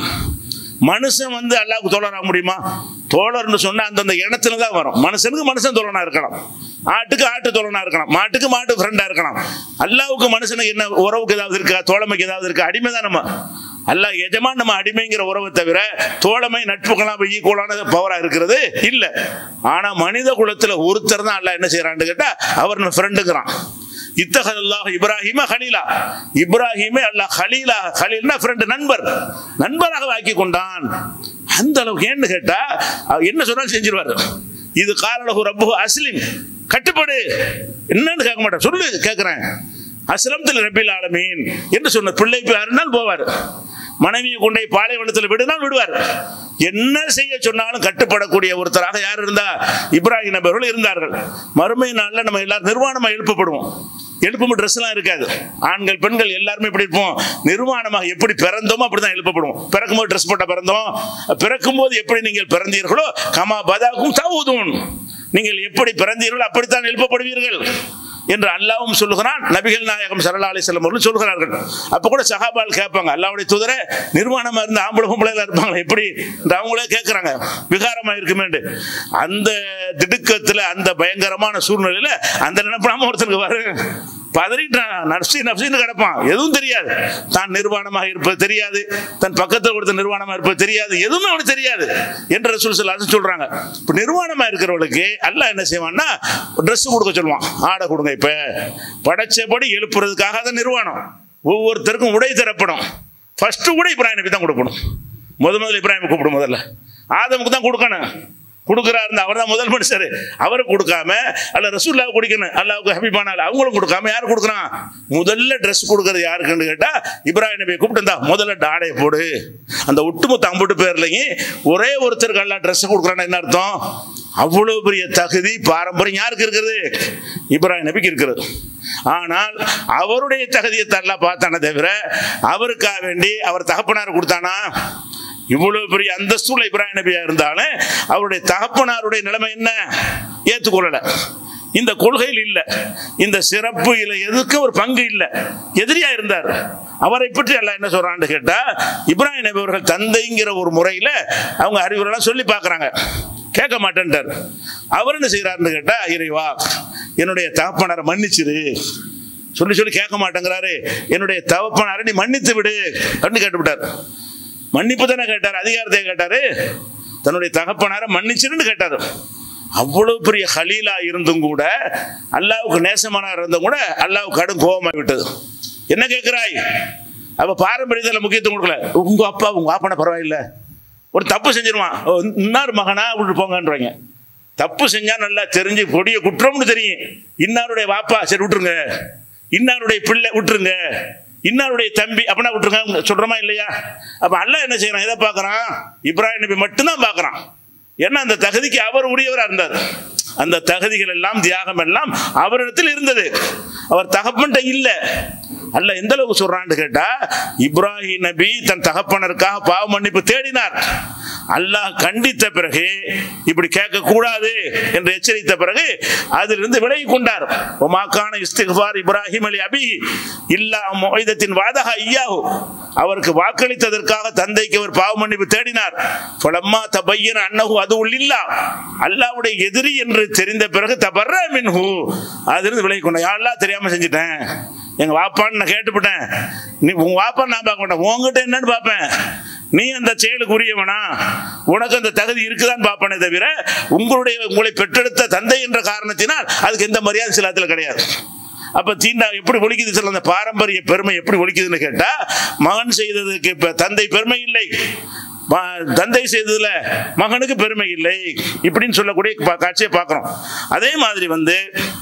மனுஷன் வந்து அல்லாவுக்கு தோழராக முடியுமா தோழர்னு சொன்னா அந்தந்த இனத்துல தான் வரும் மனுஷனுக்கு மனுஷன் தோழனா இருக்கலாம் ஆட்டுக்கு ஆட்டு தோழனா இருக்கலாம் மாட்டுக்கு மாட்டு ஃப்ரெண்டா இருக்கலாம் அல்லாவுக்கு மனுஷனுக்கு என்ன உறவுக்கு ஏதாவது இருக்கா தோழமைக்கு ஏதாவது இருக்கா அடிமை தான் நம்ம அல்லாஹ் எஜமான் நம்ம அடிமைங்கிற உறவை தவிர தோழமை நட்புக்கெல்லாம் ஈக்குவலான பவரா இருக்கிறது இல்ல ஆனா மனித குலத்துல ஒருத்தர் தான் அல்லாஹ் என்ன செய்யறான்னு கேட்டா அவர் ஃப்ரெண்டுங்கிறான் இத்தகல்லாஹ் இப்ராஹிம ஹலீலா இப்ராஹிமே அல்லாஹ் ஹலீலா ஹலீல்னா ஃப்ரெண்ட் நண்பர் நண்பராக ஆக்கி கொண்டான் அந்த அளவுக்கு ஏன்னு கேட்டா அவர் என்ன சொன்னாலும் செஞ்சிருவாரு இது காலலகு ரப்பு அஸ்லிம் கட்டுப்படு என்னன்னு கேட்க மாட்டேன் சொல்லு கேட்கிறேன் அஸ்லம்துல் ரபில் ஆலமீன் என்று சொன்ன பிள்ளை பேருனால் போவார் மனைவியை கொண்டே பாலைவனத்தில் விடுனால் விடுவார் என்ன செய்ய சொன்னாலும் கட்டுப்படக்கூடிய ஒருத்தராக யார் இருந்தா இப்ராஹிம் நபி அவர்கள் இருந்தார்கள் மறுமை நாள்ல நம்ம எல்லாரும் நிர்வாணமா எழுப்பப்படுவோம் எழுப்பும் ட்ரெஸ் எல்லாம் இருக்காது ஆண்கள் பெண்கள் எல்லாருமே எப்படி இருப்போம் நிர்வாணமாக எப்படி பிறந்தோமோ அப்படிதான் எழுப்பப்படுவோம் பிறக்கும்போது ட்ரெஸ் போட்ட பிறந்தோம் பிறக்கும்போது எப்படி நீங்கள் பிறந்தீர்களோ கமா பதாக்கும் தவுதும் நீங்கள் எப்படி பிறந்தீர்களோ அப்படித்தான் எழுப்பப்படுவீர்கள் என்று அல்லாவும் சொல்லுகிறான் நபிகள் நாயகம் சல்லா அலிஸ்லம் அவர்கள் சொல்கிறார்கள் அப்ப கூட சஹாபால் கேட்பாங்க அல்லாவுடைய தூதரை நிர்வாணமா இருந்த ஆம்பளை பொம்பளை எல்லாம் இருப்பாங்க எப்படி என்று அவங்களே கேட்கிறாங்க விகாரமா இருக்குமேண்டு அந்த திடுக்கத்துல அந்த பயங்கரமான சூழ்நிலையில அந்த நினைப்பாம ஒருத்தருக்கு வரும் பதறிட்டான் நப்சி நப்சின்னு கிடப்பான் எதுவும் தெரியாது தான் நிர்வாணமாக இருப்பது தெரியாது தன் பக்கத்தில் கொடுத்த நிர்வாணமாக இருப்பது தெரியாது எதுவுமே அவனுக்கு தெரியாது என்று ரசூல் ஸல்லல்லாஹு சொல்றாங்க இப்போ நிர்வாணமா இருக்கிறவளுக்கு அல்லாஹ் என்ன செய்வான்னா Dress கொடுக்க சொல்லுவான் ஆடை கொடுங்க இப்ப படைச்சபடி எழுப்புறதுக்காக தான் நிர்வாணம் ஒவ்வொருத்தருக்கும் உடை தரப்படும் ஃபர்ஸ்ட் கூட இப்ராஹிம் நபி தான் கொடுக்கணும் முத முதல்ல இப்ராஹிம் கூப்பிடும் முதல்ல ஆதமுக்கு தான் கொடுக்கணும் கொடுக்குறாரு அவர் தான் முதல் மனுஷர் அவருக்கு கொடுக்காம அல்ல ரசூல்லாவுக்கு கொடுக்கணும் அல்லாவுக்கு ஹபீபான அவங்களும் கொடுக்காம யார் கொடுக்குறான் முதல்ல ட்ரெஸ் கொடுக்கறது யாருக்குன்னு கேட்டா இப்ராஹிம் நபியை கூப்பிட்டு இந்தா முதல்ல டாடையை போடு அந்த ஒட்டுமொத்த அம்புட்டு பேர்லையும் ஒரே ஒருத்தருக்கு எல்லாம் ட்ரெஸ் கொடுக்குறான்னு என்ன அர்த்தம் அவ்வளவு பெரிய தகுதி பாரம்பரியம் யாருக்கு இருக்கிறது இப்ராஹிம் நபிக்கு இருக்கிறது ஆனால் அவருடைய தகுதியை தரல பார்த்தானே தவிர அவருக்காக வேண்டி அவர் தகப்பனார் கொடுத்தானா இவ்வளவு பெரிய அந்தஸ்துள்ள இப்ராஹிம் நபியா இருந்தாலும் அவருடைய தகப்பனாருடைய நிலைமை என்ன ஏத்துக்கொள்ளல இந்த கொள்கையில் இல்ல இந்த சிறப்பு இல்ல எதுக்கு ஒரு பங்கு இல்ல எதிரியா இருந்தார் அவரை பற்றி எல்லாம் என்ன சொல்றான்னு கேட்டா இப்ராஹிம் நபி அவர்கள் தந்தைங்கிற ஒரு முறையில அவங்க அறிவுரைலாம் சொல்லி பார்க்கறாங்க கேட்க மாட்டேன்ட்டார் அவர் என்ன செய்யறாருன்னு கேட்டா இறைவா என்னுடைய தகப்பனாரை மன்னிச்சிரு சொல்லி சொல்லி கேட்க மாட்டேங்கிறாரு என்னுடைய தகப்பனாரை நீ மன்னித்து விடு அப்படின்னு கேட்டுவிட்டார் மன்னிப்பு தானே கேட்டார் அதிகாரத்தை கேட்டாரு தன்னுடைய தகப்பனார மன்னிச்சிருன்னு கேட்டாரு அவ்வளவு பெரிய ஹலீலா இருந்தும் கூட அல்லாவுக்கு நேசமானார் இருந்தும் கூட அல்லாவுக்கு கடும் கோபமாகி விட்டது என்ன கேட்கிறாய் அப்ப பாரம்பரியத்தில் முக்கியத்துவம் கொடுக்கல உங்க அப்பா உங்க ஆப்பன பரவாயில்ல ஒரு தப்பு செஞ்சிருவான் ஓ, இன்னார் மகனா விட்டு போங்கன்றாங்க தப்பு செஞ்சா நல்லா தெரிஞ்சு கொடிய குற்றம்னு தெரியும் இன்னாருடைய வாப்பா சரி விட்டுருங்க இன்னாருடைய பிள்ளை விட்டுருங்க இன்னாருடைய தம்பி அப்படின்னா விட்டுருங்க சொல்றோமா இல்லையா அப்ப அல்லாஹ் என்ன செய்யறான் எதை பார்க்கறான் இப்ராஹிம் நபி மட்டும்தான் பார்க்கறான் ஏன்னா அந்த தகுதிக்கு அவர் உரியவரா இருந்தார் அந்த தகுதிகள் எல்லாம் தியாகம் எல்லாம் அவரிடத்தில் இருந்தது அவர் தகப்பன்ட்ட இல்ல அல்ல எந்த அளவுக்கு சொல்றான்னு கேட்டா இப்ராஹிம் நபி தன் தகப்பனருக்காக பாவ மன்னிப்பு தேடினார் அல்லாஹ் கண்டித்த பிறகு இப்படி கேட்க கூடாது என்று எச்சரித்த பிறகு அதிலிருந்து விலகி கொண்டார் ஒமாக்கான இஸ்திஃபார் இப்ராஹிம் அலி அபி இல்லா மொய்தத்தின் வாதக ஐயாஹு அவருக்கு வாக்களித்ததற்காக தந்தைக்கு அவர் பாவ மன்னிப்பு தேடினார் பலம்மா தபையன் அன்னஹு அது உள்ளில்லா அல்லாவுடைய எதிரி என்று தெரிந்த பிறகு தபர்ற மின்ஹு அதிலிருந்து விலகி கொண்டார் யாரெல்லாம் தெரியாம செஞ்சுட்டேன் எங்க வாப்பான்னு நான் கேட்டுவிட்டேன் நீ உங்க வாப்பான்னு நான் பார்க்க மாட்டேன் உங்ககிட்ட என்னன்னு பார்ப்பேன் நீ அந்த செயலுக்கு உரியவனா உனக்கு அந்த தகுதி இருக்குதான்னு பார்ப்பனே தவிர உங்களுடைய உங்களை பெற்றெடுத்த தந்தை என்ற காரணத்தினால் அதுக்கு எந்த மரியாதை சிலத்துல கிடையாது அப்ப தீண்டா எப்படி ஒழிக்குது சொல்ல அந்த பாரம்பரிய பெருமை எப்படி ஒழிக்குதுன்னு கேட்டா மகன் செய்ததுக்கு இப்ப தந்தை பெருமை இல்லை ம- தந்தை செய்ததுல மகனுக்கு பெருமை இல்லை இப்படின்னு சொல்லக்கூடிய பா- காட்சியை பார்க்கிறோம் அதே மாதிரி வந்து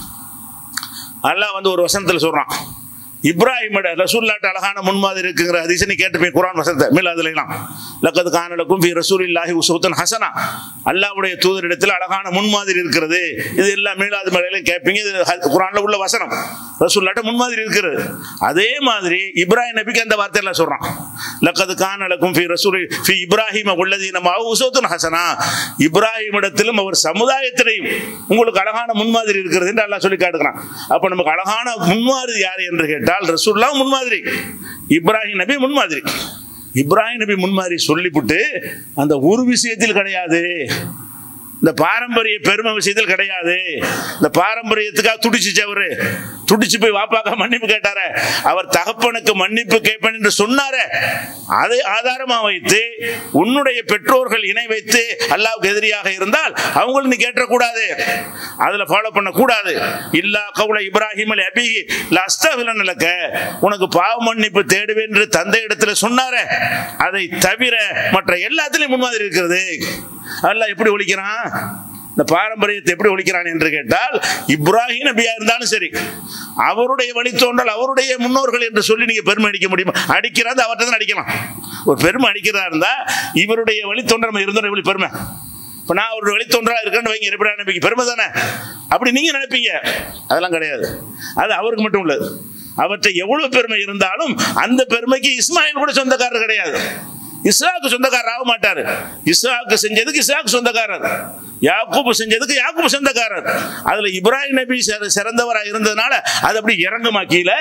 அல்லாஹ் வந்து ஒரு வசனத்துல சொல்றான் இப்ராஹிமோட ரசூல்லாட்ட அழகான முன்மாதிரி இருக்குங்கிற ஹதீஸை கேட்டுப்பேன் குரான் வசனத்தை மீளாதுலாம் லக்கது கானலுக்கும் ஃபி ரசூலில்லாஹி உசூத்தன் ஹசனா அல்லாஹ்வுடைய தூதரிடத்தில் அழகான முன்மாதிரி இருக்கிறது இது எல்லாம் மீளாது மேலையிலும் கேட்பீங்க இது ஹ- குரான்ல உள்ள வசனம் ரசூல்லாட்ட முன்மாதிரி இருக்கிறது அதே மாதிரி இப்ராஹிம் நபிக்கு அந்த வார்த்தையெல்லாம் சொல்றான் லக்கது கானலுக்கும் ஃபி ரசூலி ஃபி இப்ராஹிம உள்ளதீனமாக உசூத்தன் ஹசனா இப்ராஹிமிடத்திலும் அவர் சமுதாயத்திலையும் உங்களுக்கு அழகான முன்மாதிரி இருக்கிறது என்று அல்லாஹ் சொல்லி காட்டுகிறான் அப்ப நமக்கு அழகான முன்மாதிரி யார் என்று கேட்டால் ரசூல்லா முன்மாதிரி இப்ராஹிம் நபி முன்மாதிரி இப்ராஹிம் நபி முன்மாதிரி சொல்லிவிட்டு அந்த ஒரு விஷயத்தில் கிடையாது இந்த பாரம்பரிய பெருமை விஷயத்தில் கிடையாது இந்த பாரம்பரியத்துக்காக துடிச்சுச்சு அவரு துடிச்சு போய் வாப்பாக்க மன்னிப்பு கேட்டாரே அவர் தகப்பனுக்கு மன்னிப்பு கேட்பேன் என்று சொன்னாரே அதை ஆதாரமா வைத்து உன்னுடைய பெற்றோர்கள் இணை வைத்து அல்லாவுக்கு எதிரியாக இருந்தால் அவங்களும் நீ கேட்டக்கூடாது அதுல ஃபாலோ பண்ண கூடாது இல்லா கவுல இப்ராஹிம் அலி அபி அஸ்தவிலன் இலக்க உனக்கு பாவ மன்னிப்பு தேடுவேன் என்று தந்தை இடத்துல சொன்னாரே அதை தவிர மற்ற எல்லாத்திலையும் முன்மாதிரி இருக்கிறது அல்லாஹ் எப்படி ஒழிக்கிறான் இந்த பாரம்பரியத்தை எப்படி ஒழிக்கிறான் என்று கேட்டால் இப்ராஹிம் நபியா இருந்தாலும் சரி அவருடைய வழித்தோன்றல் அவருடைய முன்னோர்கள் என்று சொல்லி நீங்க பெருமை அடிக்க முடியுமா அடிக்கிறது அவர்கிட்ட தான் அடிக்கலாம் ஒரு பெருமை அடிக்கிறதா இருந்தா இவருடைய வழித்தோன்றல் நம்ம இருந்தோம் எப்படி பெருமை இப்போ நான் ஒரு வழித்தோன்றா இருக்கேன்னு வைங்க இப்ராஹிம் நபிக்கு பெருமை தானே அப்படி நீங்க நினைப்பீங்க அதெல்லாம் கிடையாது அது அவருக்கு மட்டும் உள்ளது அவற்றை எவ்வளவு பெருமை இருந்தாலும் அந்த பெருமைக்கு இஸ்மாயில் கூட சொந்தக்காரர் கிடையாது இஸ்ஹாக்கு சொந்தக்காரர் ஆக மாட்டாரு இஸ்ஹாக்கு செஞ்சதுக்கு இஸ்ஹாக்கு சொந்தக்காரர் யாக்கூபு செஞ்சதுக்கு யாக்கூபு சொந்தக்காரர் அதுல இப்ராஹிம் நபி சிற- சிறந்தவரா இருந்ததுனால அது அப்படி இறங்குமா கீழே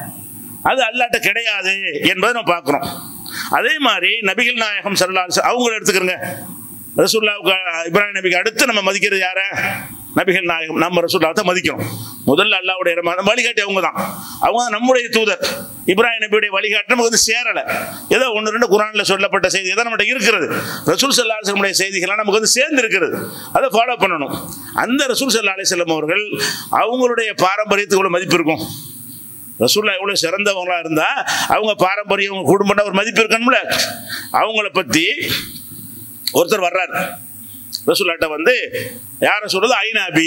அது அல்லாட்ட கிடையாது என்பதை நம்ம பார்க்கிறோம் அதே மாதிரி நபிகள் நாயகம் சல்லாஸ் அவங்கள எடுத்துக்கிறோங்க ரசூல்லாவுக்கு இப்ராஹிம் நபிக்கு அடுத்து நம்ம மதிக்கிறது யார நபிகள் நாயகம் நம்ம ரசூல்லாவை தான் மதிக்கணும் முதல்ல அல்லாவுடைய ரஹ்மான் வழிகாட்டி அவங்க தான் அவங்க தான் நம்முடைய தூதர் இப்ராஹிம் நபியுடைய வழிகாட்டு நமக்கு வந்து சேரலை ஏதோ ஒன்று ரெண்டு குரான்ல சொல்லப்பட்ட செய்தி ஏதோ நம்மகிட்ட இருக்கிறது ரசூல் சல்லா அலிஸ்லமுடைய செய்திகள்லாம் நமக்கு வந்து சேர்ந்து இருக்கிறது அதை ஃபாலோ பண்ணணும் அந்த ரசூல் சல்லா அலிஸ்லம் அவர்கள் அவங்களுடைய பாரம்பரியத்துக்கு இவ்வளோ மதிப்பு இருக்கும் ரசூல்லா எவ்வளவு சிறந்தவங்களா இருந்தா அவங்க பாரம்பரியம் அவங்க குடும்பம்னா ஒரு மதிப்பு இருக்கணும்ல அவங்கள பத்தி ஒருத்தர் வர்றாரு ரசூல்லாட்ட வந்து யார சொல்றது ஐநாபி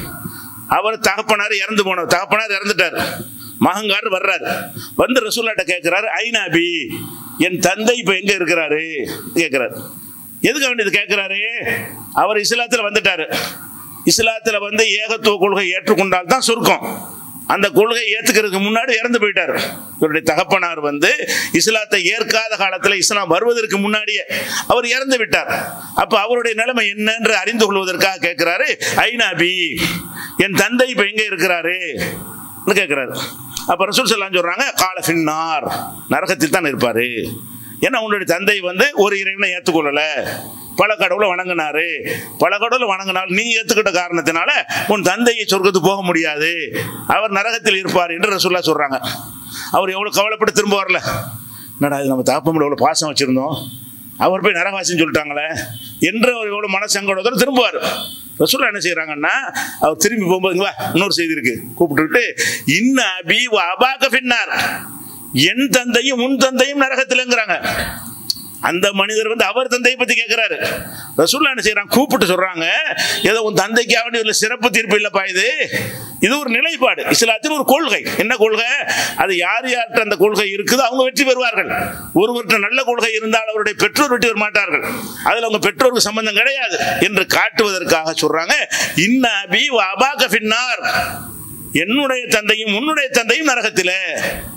அவர் தகப்பனார் இறந்து போனவர் தகப்பனார் இறந்துட்டார் மகங்கார் வர்றாரு வந்து ரசூல்லாட்ட கேட்கிறாரு ஐநாபி என் தந்தை இப்ப எங்க இருக்கிறாரு கேட்கிறாரு எதுக்கு அவன் இது கேட்கிறாரு அவர் இஸ்லாத்துல வந்துட்டாரு இஸ்லாத்துல வந்து ஏகத்துவ கொள்கை ஏற்றுக்கொண்டால் தான் சுருக்கம் அந்த கொள்கை ஏத்துக்கிறதுக்கு முன்னாடி இறந்து போயிட்டார் இவருடைய தகப்பனார் வந்து இஸ்லாத்தை ஏற்காத காலத்துல இஸ்லாம் வருவதற்கு முன்னாடியே அவர் இறந்து விட்டார் அப்ப அவருடைய நிலைமை என்னஎன்று அறிந்து கொள்வதற்காக கேட்கிறாரு ஐநாபி என் தந்தை இப்ப எங்க இருக்கிறாரு கேட்கிறாரு அப்ப ரசூல் சல்லாம் சொல்றாங்க கால ஃபின்னார் நரகத்தில் தான் இருப்பாரு ஏன்னா உன்னுடைய தந்தை வந்து ஒரு இறைவனை ஏற்றுக்கொள்ளல பல கடவுளை வணங்கினாரு பல கடவுளை வணங்கினால் நீ ஏத்துக்கிட்ட காரணத்தினால உன் தந்தையை சொர்க்கத்துக்கு போக முடியாது அவர் நரகத்தில் இருப்பார் என்று ரசூல்லா சொல்றாங்க அவர் எவ்வளவு கவலைப்பட்டு திரும்ப வரல என்னடா இது நம்ம தாப்பமில் எவ்வளவு பாசம் வச்சிருந்தோம் அவர் போய் நரகவாசின்னு சொல்லிட்டாங்களே என்று அவர் எவ்வளவு மனசங்கடத்தோட திரும்புவார் ரசூல்லா என்ன செய்யறாங்கன்னா அவர் திரும்பி போகும்போது இங்க வா இன்னொரு செய்தி இருக்கு கூப்பிட்டுக்கிட்டு இன்ன அபி வ அபாக பின்னார் என் தந்தையும் உன் தந்தையும் நரகத்திலங்கிறாங்க அந்த மனிதர் வந்து அவர் தந்தையை பத்தி கேட்கிறாரு ரசூல்லா என்ன செய்யறாங்க கூப்பிட்டு சொல்றாங்க ஏதோ உன் தந்தைக்காக வேண்டிய ஒரு சிறப்பு தீர்ப்பு இல்லப்பா இது இது ஒரு நிலைப்பாடு இஸ்லாத்தின் ஒரு கொள்கை என்ன கொள்கை அது யார் யார்கிட்ட அந்த கொள்கை இருக்குதோ அவங்க வெற்றி பெறுவார்கள் ஒருவர்கிட்ட நல்ல கொள்கை இருந்தால் அவருடைய பெற்றோர் வெற்றி பெற மாட்டார்கள் அதுல அவங்க பெற்றோருக்கு சம்பந்தம் கிடையாது என்று காட்டுவதற்காக சொல்றாங்க இன்ன அபி அபாக பின்னார் என்னுடைய தந்தையும் உன்னுடைய தந்தையும் நரகத்திலே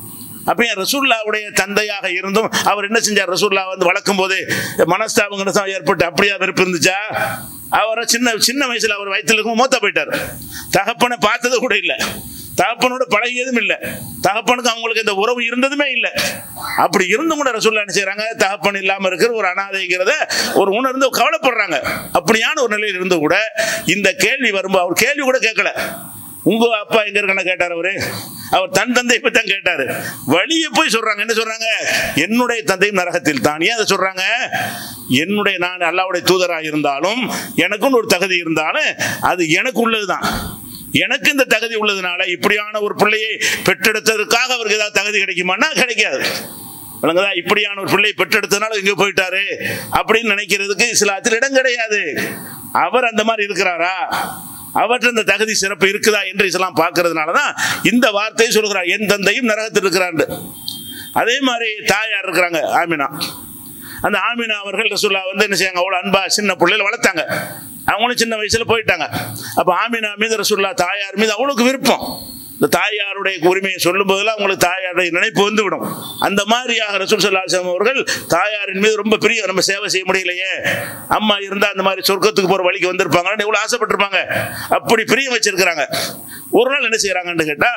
அப்ப ஏன் ரசூல்லாவுடைய தந்தையாக இருந்தும் அவர் என்ன செஞ்சார் ரசூல்லா வந்து வளர்க்கும் போது மனஸ்தாபங்கிறது ஏற்பட்டு அப்படியா வெறுப்பு இருந்துச்சா அவரை சின்ன சின்ன வயசுல அவர் வயிற்றுல இருக்கும் மூத்த போயிட்டார் தகப்பனை பார்த்தது கூட இல்லை தகப்பனோட பழகியதும் இல்லை தகப்பனுக்கு அவங்களுக்கு இந்த உறவு இருந்ததுமே இல்லை அப்படி இருந்தும் கூட ரசூல்லா என்ன செய்றாங்க தகப்பன் இல்லாம இருக்கிற ஒரு அனாதைங்கிறத ஒரு உணர்ந்து கவலைப்படுறாங்க அப்படியான ஒரு நிலையில் இருந்து கூட இந்த கேள்வி வரும்போது அவர் கேள்வி கூட கேட்கல உங்க அப்பா எங்க இருக்கான கேட்டார் அவரு அவர் தன் தந்தை பத்தி தான் கேட்டாரு வழியே போய் சொல்றாங்க என்ன சொல்றாங்க என்னுடைய தந்தையும் நரகத்தில் தான் ஏன் அதை சொல்றாங்க என்னுடைய நான் அல்லாவுடைய தூதராக இருந்தாலும் எனக்குன்னு ஒரு தகுதி இருந்தாலும் அது எனக்கு உள்ளதுதான் எனக்கு இந்த தகுதி உள்ளதுனால இப்படியான ஒரு பிள்ளையை பெற்றெடுத்ததற்காக அவருக்கு ஏதாவது தகுதி கிடைக்குமான்னா கிடைக்காது விளங்குதா இப்படியான ஒரு பிள்ளையை பெற்றெடுத்ததுனால இங்க போயிட்டாரு அப்படின்னு நினைக்கிறதுக்கு இஸ்லாத்தில் இடம் கிடையாது அவர் அந்த மாதிரி இருக்கிறாரா அவற்றை இந்த தகுதி சிறப்பு இருக்குதா என்று இஸ்லாம் பார்க்கறதுனால தான் இந்த வார்த்தையை சொல்கிறார் என் தந்தையும் நரகத்தில் இருக்கிறாண்டு அதே மாதிரி தாயார் இருக்கிறாங்க ஆமினா அந்த ஆமினா அவர்கள் ரசூல்லா வந்து என்ன செய்யாங்க அவ்வளோ அன்பா சின்ன பிள்ளையில வளர்த்தாங்க அவங்களும் சின்ன வயசுல போயிட்டாங்க அப்ப ஆமினா மீது ரசூல்லா தாயார் மீது அவளுக்கு விருப்பம் இந்த தாயாருடைய உரிமையை சொல்லும் போதெல்லாம் அவங்களுக்கு தாயாருடைய நினைப்பு வந்து விடும் அந்த மாதிரியாக ரசூல் சல்லாசம் அவர்கள் தாயாரின் மீது ரொம்ப பிரியம் நம்ம சேவை செய்ய முடியலையே அம்மா இருந்தா அந்த மாதிரி சொர்க்கத்துக்கு போற வழிக்கு வந்திருப்பாங்கன்னு எவ்வளவு ஆசைப்பட்டிருப்பாங்க அப்படி பிரியம் வச்சிருக்கிறாங்க ஒரு நாள் என்ன செய்யறாங்கன்னு கேட்டா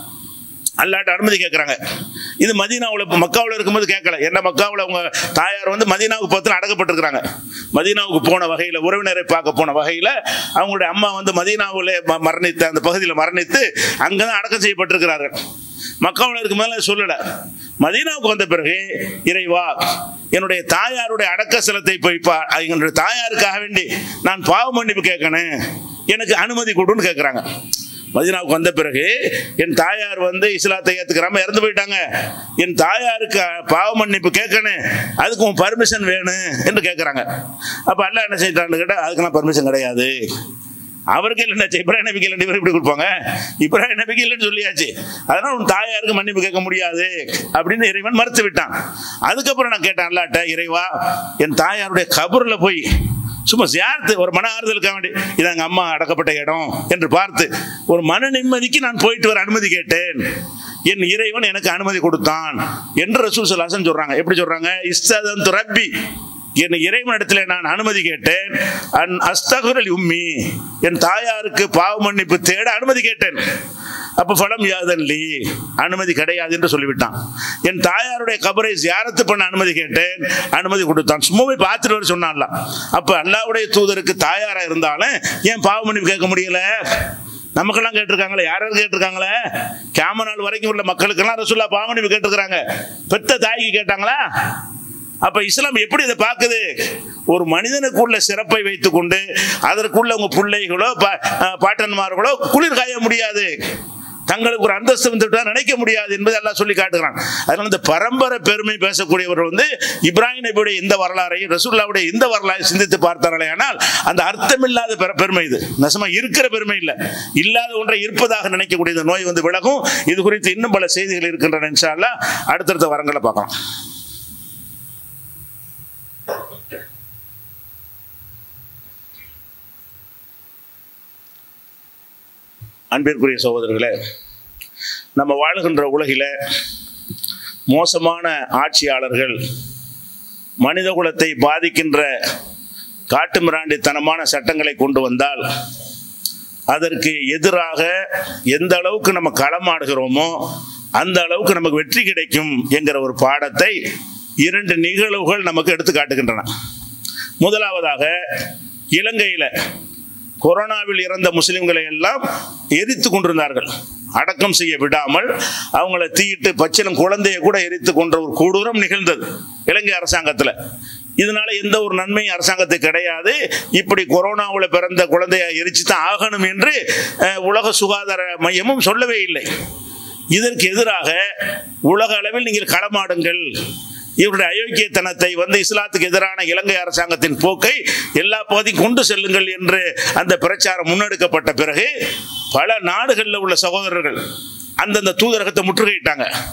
அல்லாட்ட அனுமதி கேட்குறாங்க இது மதீனாவில் இப்போ மக்காவில் இருக்கும்போது கேட்கல என்ன மக்காவில் அவங்க தாயார் வந்து மதீனாவுக்கு பார்த்து அடக்கப்பட்டிருக்கிறாங்க மதீனாவுக்கு போன வகையில் உறவினரை பார்க்க போன வகையில் அவங்களுடைய அம்மா வந்து மதீனாவில் ம- மரணித்த அந்த பகுதியில் மரணித்து அங்கே தான் அடக்கம் செய்யப்பட்டிருக்கிறார்கள் மக்காவில் இருக்கும் போது சொல்லலை மதீனாவுக்கு வந்த பிறகு இறைவா என்னுடைய தாயாருடைய அடக்க ஸ்தலத்தை போய் பா என்னுடைய தாயாருக்காக வேண்டி நான் பாவ மன்னிப்பு கேட்கணும் எனக்கு அனுமதி கொடுன்னு கேட்குறாங்க மதினாவுக்கு வந்த பிறகு என் தாயார் வந்து இஸ்லாத்தை ஏத்துக்கிறாம இறந்து போயிட்டாங்க என் தாயாருக்கு பாவ மன்னிப்பு கேட்கணும் அதுக்கு உன் பர்மிஷன் வேணும் என்று கேட்குறாங்க அப்போ அல்லாஹ் என்ன செய்யறான்னு கேட்டால் அதுக்கெல்லாம் பர்மிஷன் கிடையாது அவருக்கு இல்லை இப்ராஹிம் நபிக்கு இல்லை இவர் இப்படி கொடுப்பாங்க இப்ராஹிம் நபிக்கு இல்லைன்னு சொல்லியாச்சு அதனால உன் தாயாருக்கு மன்னிப்பு கேட்க முடியாது அப்படின்னு இறைவன் மறுத்து விட்டான் அதுக்கப்புறம் நான் கேட்டேன் அல்லாட்ட இறைவா என் தாயாருடைய கபூரில் போய் சும்மா சியார்த்து ஒரு மன ஆறுதலுக்காக வேண்டி இது எங்கள் அம்மா அடக்கப்பட்ட இடம் என்று பார்த்து ஒரு மன நிம்மதிக்கு நான் போயிட்டு வர அனுமதி கேட்டேன் என் இறைவன் எனக்கு அனுமதி கொடுத்தான் என்று ரசூல் சல்லாசன் சொல்றாங்க எப்படி சொல்றாங்க இஸ்ததன் ரப்பி என் இறைவனிடத்தில் நான் அனுமதி கேட்டேன் அன் அஸ்தகுரல் உம்மி என் தாயாருக்கு பாவ மன்னிப்பு தேட அனுமதி கேட்டேன் அப்ப பலம் யாதன்லி அனுமதி கிடையாது என்று சொல்லிவிட்டான் என் தாயாருடைய கபரை ஜியாரத்து பண்ண அனுமதி கேட்டேன் அனுமதி கொடுத்தான் சும்மா போய் பார்த்துட்டு வர சொன்னான்ல அப்ப அல்லாவுடைய தூதருக்கு தாயாரா இருந்தாலும் ஏன் பாவ மன்னிப்பு கேட்க முடியல நமக்கெல்லாம் கேட்டிருக்காங்களே யார் யார் கேட்டிருக்காங்களே கேம நாள் வரைக்கும் உள்ள மக்களுக்கெல்லாம் ரசூல்லா பாவ மன்னிப்பு கேட்டிருக்கிறாங்க பெத்த தாய்க்கு கேட்டாங்களா அப்ப இஸ்லாம் எப்படி இதை பார்க்குது ஒரு மனிதனுக்குள்ள சிறப்பை வைத்துக்கொண்டு அதற்குள்ள உங்க பிள்ளைகளோ பா- அஹ் பாட்டன்மார்களோ குளிர் காய முடியாது தங்களுக்கு ஒரு அந்தஸ்து வந்துட்டா நினைக்க முடியாது என்பதை எல்லாம் சொல்லி காட்டுகிறான் அதனால இந்த பரம்பரை பெருமை பேசக்கூடியவர்கள் வந்து இப்ராஹிம் நபியுடைய இந்த வரலாறையும் ரசூல்லாவுடைய இந்த வரலாறை சிந்தித்து பார்த்தார்களே ஆனால் அந்த அர்த்தமில்லாத பெர- பெருமை இது நெசமா இருக்கிற பெருமை இல்லை இல்லாத ஒன்றை இருப்பதாக நினைக்கக்கூடிய இந்த நோய் வந்து விலகும் இது குறித்து இன்னும் பல செய்திகள் இருக்கின்றன இன்ஷா அல்லாஹ் அடுத்தடுத்த வரங்களை பார்க்கலாம் அன்பிற்குரிய சகோதரர்களே நம்ம வாழுகின்ற உலகில மோசமான ஆட்சியாளர்கள் மனித குலத்தை பாதிக்கின்ற காட்டுமிராண்டித்தனமான சட்டங்களை கொண்டு வந்தால் அதற்கு எதிராக எந்த அளவுக்கு நம்ம களமாடுகிறோமோ அந்த அளவுக்கு நமக்கு வெற்றி கிடைக்கும் என்கிற ஒரு பாடத்தை இரண்டு நிகழ்வுகள் நமக்கு எடுத்து காட்டுகின்றன முதலாவதாக இலங்கையில் கொரோனாவில் இறந்த முஸ்லிம்களை எல்லாம் எரித்து கொண்டிருந்தார்கள் அடக்கம் செய்ய விடாமல் அவங்கள தீயிட்டு பச்சிலம் குழந்தையை கூட எரித்து கொன்ற ஒரு கொடூரம் நிகழ்ந்தது இலங்கை அரசாங்கத்தில் இதனால எந்த ஒரு நன்மையும் அரசாங்கத்துக்கு கிடையாது இப்படி கொரோனாவில் பிறந்த குழந்தையை எரிச்சு தான் ஆகணும் என்று அஹ், உலக சுகாதார மையமும் சொல்லவே இல்லை இதற்கு எதிராக உலக அளவில் நீங்கள் களமாடுங்கள் இவருடைய அயோக்கியத்தனத்தை வந்து இஸ்லாத்துக்கு எதிரான இலங்கை அரசாங்கத்தின் போக்கை எல்லா பகுதியும் கொண்டு செல்லுங்கள் என்று அந்த பிரச்சாரம் முன்னெடுக்கப்பட்ட பிறகு பல நாடுகளில் உள்ள சகோதரர்கள் அந்தந்த தூதரகத்தை முற்றுகையிட்டாங்க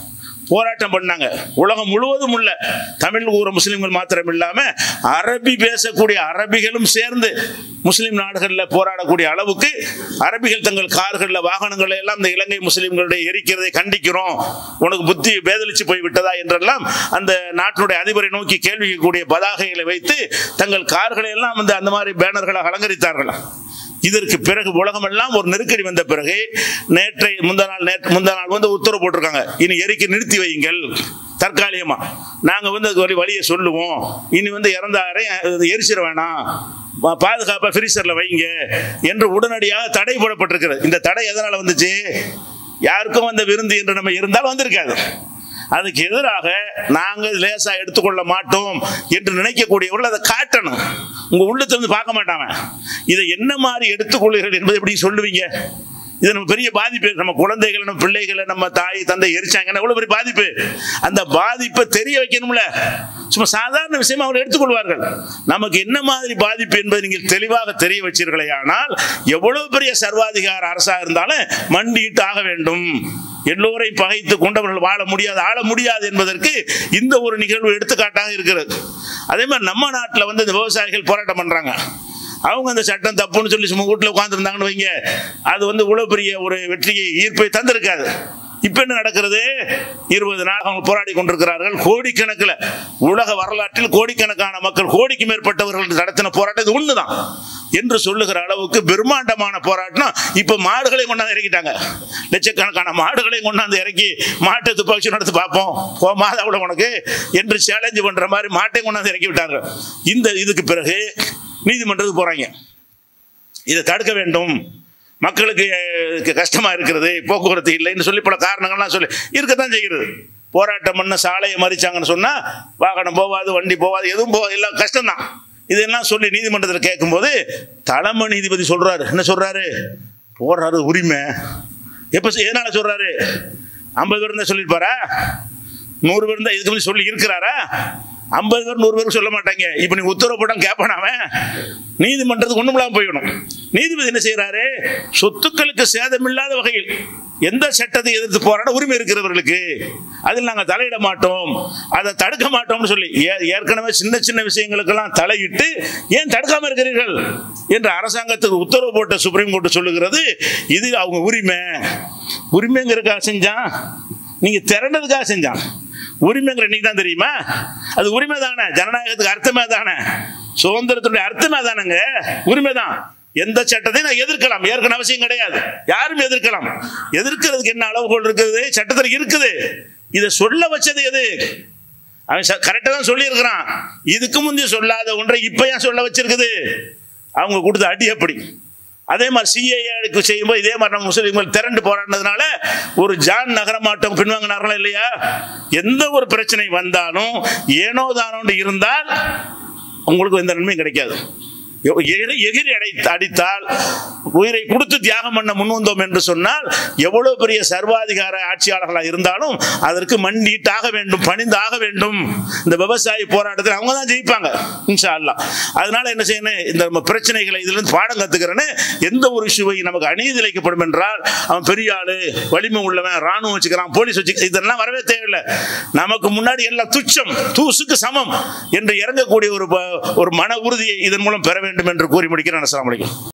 போராட்டம் பண்ணாங்க உலகம் முழுவதும் உள்ள தமிழ் ஊர முஸ்லிம்கள் மாத்திரம் இல்லாம அரபி பேசக்கூடிய அரபிகளும் சேர்ந்து முஸ்லிம் நாடுகளில் போராடக்கூடிய அளவுக்கு அரபிகள் தங்கள் கார்களில் வாகனங்களை எல்லாம் இந்த இலங்கை முஸ்லிம்களுடைய எரிக்கிறதை கண்டிக்கிறோம் உனக்கு புத்தி பேதலிச்சு போய் விட்டதா என்றெல்லாம் அந்த நாட்டினுடைய அதிபரை நோக்கி கேள்வி கேட்கக்கூடிய பதாகைகளை வைத்து தங்கள் கார்களை எல்லாம் வந்து அந்த மாதிரி பேனர்களாக அலங்கரித்தார்கள் இதற்கு பிறகு உலகமெல்லாம் ஒரு நெருக்கடி வந்த பிறகு நேற்றை முந்தா நாள் நேற்று முந்தா நாள் வந்து உத்தரவு போட்டிருக்காங்க இனி எரிக்க நிறுத்தி வையுங்கள் தற்காலிகமா நாங்க வந்து அதுக்கு ஒரு வழியை சொல்லுவோம் இனி வந்து இறந்தாரை எரிச்சிட வேணாம் பா- பாதுகாப்பா ஃப்ரீசர்ல வைங்க என்று உடனடியாக தடை போடப்பட்டிருக்கிறது இந்த தடை எதனால வந்துச்சு யாருக்கும் வந்த விருந்து என்று நம்ம இருந்தால் வந்திருக்காது அதுக்கு எதிராக நாங்கள் லேசா எடுத்துக்கொள்ள மாட்டோம் என்று நினைக்கக்கூடியவர்கள் அதை காட்டணும் உங்க உள்ளத்தை வந்து பார்க்க மாட்டாங்க இதை என்ன மாதிரி எடுத்துக்கொள்கிறீர்கள் என்பதை எப்படி சொல்லுவீங்க இது நம்ம பெரிய பாதிப்பு நம்ம குழந்தைகளை நம்ம பிள்ளைகளை நம்ம தாய் தந்தை எரிச்சாங்கன்னா எவ்வளவு பெரிய பாதிப்பு அந்த பாதிப்பை தெரிய வைக்கணும்ல சும்மா சாதாரண விஷயமா அவர் எடுத்துக்கொள்வார்கள் நமக்கு என்ன மாதிரி பாதிப்பு என்பதை நீங்கள் தெளிவாக தெரிய வச்சீர்களே ஆனால் எவ்வளவு பெரிய சர்வாதிகார அரசாக இருந்தாலும் மண்டியிட்டு ஆக வேண்டும் எல்லோரையும் பகைத்து கொண்டவர்கள் வாழ முடியாது ஆள முடியாது என்பதற்கு இந்த ஒரு நிகழ்வு எடுத்துக்காட்டாக இருக்கிறது அதே மாதிரி நம்ம நாட்டில் வந்து இந்த விவசாயிகள் போராட்டம் பண்றாங்க அவங்க அந்த சட்டம் தப்புன்னு சொல்லி சும்மா வீட்டில் உட்காந்துருந்தாங்கன்னு வைங்க அது வந்து இவ்வளவு பெரிய ஒரு வெற்றியை ஈர்ப்பை தந்திருக்காது இப்ப என்ன நடக்கிறது இருபது நாள் அவங்க போராடி கொண்டிருக்கிறார்கள் கோடிக்கணக்கில் உலக வரலாற்றில் கோடிக்கணக்கான மக்கள் கோடிக்கு மேற்பட்டவர்கள் நடத்தின போராட்டம் இது ஒண்ணுதான் என்று சொல்லுகிற அளவுக்கு பிரம்மாண்டமான போராட்டம் இப்ப மாடுகளை கொண்டாந்து இறக்கிட்டாங்க லட்சக்கணக்கான மாடுகளை கொண்டாந்து இறக்கி மாட்டு துப்பாக்கி நடத்தி பார்ப்போம் போ மாதாவோட உனக்கு என்று சேலஞ்சு பண்ற மாதிரி மாட்டை கொண்டாந்து இறக்கி விட்டார்கள் இந்த இதுக்கு பிறகு நீதிமன்றத்துக்கு போறாங்க இதை தடுக்க வேண்டும் மக்களுக்கு அஹ், கஷ்டமா இருக்கிறது போக்குவரத்து இல்லைன்னு சொல்லி பல காரணங்கள்லாம் சொல்லி இருக்கத்தான் செய்கிறது போராட்டம் பண்ண சாலையை மறிச்சாங்கன்னு சொன்னா வாகனம் போவாது வண்டி போவாது எதுவும் போவாது எல்லாம் கஷ்டம்தான் இதெல்லாம் சொல்லி நீதிமன்றத்தில் கேட்கும்போது தலைமை நீதிபதி சொல்றாரு என்ன சொல்றாரு போடுறாரு உரிமை எப்ப சொ- எதனால சொல்றாரு ஐம்பது பேர் இருந்தா சொல்லியிருப்பாரா நூறு பேர் இருந்தா இதுக்கு முன்னாடி சொல்லி இருக்கிறாரா ஐம்பது பேர் நூறு பேருக்கு சொல்ல மாட்டாங்க இப்ப நீ உத்தரவு போட்டான் கேட்பான் அவன் நீதிமன்றத்துக்கு ஒண்ணுமில்லாம போயிடணும் நீதிபதி என்ன செய்யறாரு சொத்துக்களுக்கு சேதமில்லாத வகையில் எந்த சட்டத்தை எதிர்த்து போராட உரிமை இருக்கிறவர்களுக்கு அதில் நாங்கள் தலையிட மாட்டோம் அதை தடுக்க மாட்டோம்னு சொல்லி ஏ- ஏற்கனவே சின்ன சின்ன விஷயங்களுக்கெல்லாம் தலையிட்டு ஏன் தடுக்காம இருக்கிறீர்கள் என்று அரசாங்கத்துக்கு உத்தரவு போட்ட சுப்ரீம் கோர்ட் சொல்லுகிறது இது அவங்க உரிமை உரிமைங்கிறதுக்காக செஞ்சான் நீங்க திரண்டதுக்காக செஞ்சான் உரிமைங்கிற இன்னைக்கு தான் தெரியுமா அது உரிமை தானே ஜனநாயகத்துக்கு அர்த்தமே தானே சுதந்திரத்துடைய அர்த்தமே தானேங்க உரிமை தான் எந்த சட்டத்தையும் நான் எதிர்க்கலாம் ஏற்கனவே அவசியம் கிடையாது யாரும் எதிர்க்கலாம் எதிர்க்கிறதுக்கு என்ன அளவுகோல் இருக்குது சட்டத்தில் இருக்குது இதை சொல்ல வச்சது எது அவன் கரெக்டாக தான் சொல்லியிருக்கிறான் இதுக்கு முந்தைய சொல்லாத ஒன்றை இப்போ ஏன் சொல்ல வச்சிருக்குது அவங்க கொடுத்த அடி அப்படி அதே மாதிரி சிஏஏக்கு செய்யும்போது இதே மாதிரி நம்ம முஸ்லீம்கள் திரண்டு போராடினதுனால ஒரு ஜான் நகரமாட்டம் பின்வாங்கினார்களா இல்லையா எந்த ஒரு பிரச்சனை வந்தாலும் ஏனோ தானோன்னு இருந்தால் உங்களுக்கு எந்த நன்மையும் கிடைக்காது எ- எகிரி எகிரி அடை அடித்தால் உயிரை கொடுத்து தியாகம் பண்ண முன்வந்தோம் என்று சொன்னால் எவ்வளவு பெரிய சர்வாதிகார ஆட்சியாளர்களாக இருந்தாலும் அதற்கு மண்டிட்டாக வேண்டும் பணிந்தாக வேண்டும் இந்த விவசாய போராட்டத்தில் அவங்க தான் ஜெயிப்பாங்க இன்ஷா அல்லாஹ் அதனால என்ன செய்யணும் இந்த நம்ம பிரச்சனைகளை இதுல இருந்து பாடம் கத்துக்கிறேன்னு எந்த ஒரு இஷ்யூவை நமக்கு அநீதி இழைக்கப்படும் என்றால் அவன் பெரிய ஆளு வலிமை உள்ளவன் ராணுவம் வச்சுக்கிறான் போலீஸ் வச்சு இதெல்லாம் வரவே தேவையில்லை நமக்கு முன்னாடி எல்லாம் துச்சம் தூசுக்கு சமம் என்று இறங்கக்கூடிய ஒரு ப- ஒரு மன உறுதியை இதன் மூலம் பெற வேண்டும் என்று கூறி முடிக்கிறேன் அஸ்ஸலாமு அலைக்கும்